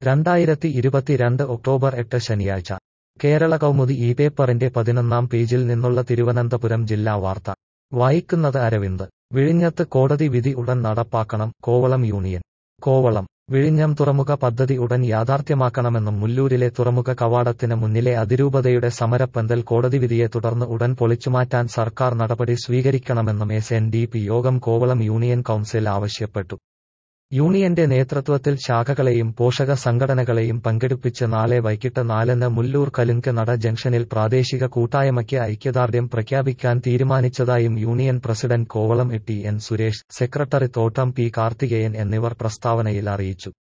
രണ്ടായിരത്തി ഇരുപത്തിരണ്ട് ഒക്ടോബർ എട്ട് ശനിയാഴ്ച കേരള കൗമുദി ഈ പേപ്പറിന്റെ പതിനൊന്നാം പേജിൽ നിന്നുള്ള തിരുവനന്തപുരം ജില്ലാ വാർത്ത വായിക്കുന്നത് അരവിന്ദ് വിഴിഞ്ഞത്ത് കോടതി വിധി ഉടൻ നടപ്പാക്കണം കോവളം യൂണിയൻ കോവളം വിഴിഞ്ഞം തുറമുഖ പദ്ധതി ഉടൻ യാഥാർത്ഥ്യമാക്കണമെന്നും മുല്ലൂരിലെ തുറമുഖ കവാടത്തിന് മുന്നിലെ അതിരൂപതയുടെ സമരപ്പന്തൽ കോടതി വിധിയെ തുടർന്ന് ഉടൻ പൊളിച്ചുമാറ്റാൻ സർക്കാർ നടപടി സ്വീകരിക്കണമെന്നും എസ് എൻ ഡി പി യോഗം കോവളം യൂണിയൻ കൗൺസിൽ ആവശ്യപ്പെട്ടു യൂണിയന്റെ നേതൃത്വത്തിൽ ശാഖകളെയും പോഷക സംഘടനകളെയും പങ്കെടുപ്പിച്ച് നാളെ വൈകിട്ട് നാലിന് മുല്ലൂർ കലുങ്ക് നട ജംഗ്ഷനിൽ പ്രാദേശിക കൂട്ടായ്മയ്ക്ക് ഐക്യദാർഢ്യം പ്രഖ്യാപിക്കാൻ തീരുമാനിച്ചതായും union president Kovalam T N Suresh secretary Thottam P Karthikeyan എന്നിവർ പ്രസ്താവനയിൽ അറിയിച്ചു